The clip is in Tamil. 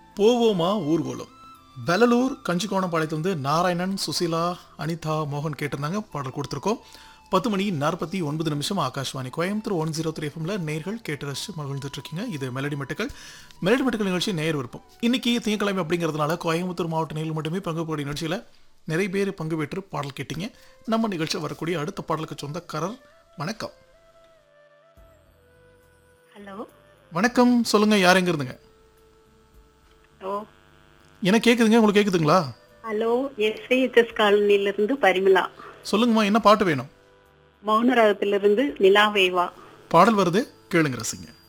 போவோமா ஊர்கோலம் வெலலூர் கஞ்சிக்கோணம்பாளையத்துலேருந்து நாராயணன் சுசீலா அனிதா மோகன் கேட்டிருந்தாங்க பாடல் கொடுத்துருக்கோம் பத்து மணி நாற்பத்தி ஒன்பது நிமிஷம் Akashvani Coimbatore one zero three எஃப்எம்ல நேர்கள் கேட்டு ரசிச்சு மகிழ்ந்துட்டு இருக்கீங்க இது மெலடி மெட்டுக்கள் மெலடி மெட்டுக்கள் நிகழ்ச்சி நேர் விருப்பம் இன்னைக்கு திங்கட்கிழமை அப்படிங்கிறதுனால கோயம்புத்தூர் மாவட்ட நேரில் மட்டுமே பங்கு போகிற நிகழ்ச்சியில் நிறைய பேர் பங்கு பெற்று பாடல் கேட்டீங்க நம்ம நிகழ்ச்சி வரக்கூடிய அடுத்த பாடலுக்கு சொந்தக்காரர் வணக்கம் ஹலோ வணக்கம் சொல்லுங்க யார் எங்க இருந்துங்க ஓ எனக்கு கேக்குதுங்க உங்களுக்கு கேக்குதுங்களா ஹலோ எஸ்ஐஹெச்எஸ் காலனிலிருந்து பரிமலா சொல்லுங்கம்மா என்ன பாட்டு வேணும் மௌனராகத்திலிருந்து நிலாவேவா பாடல் வருது கேளுங்க ரசிங்க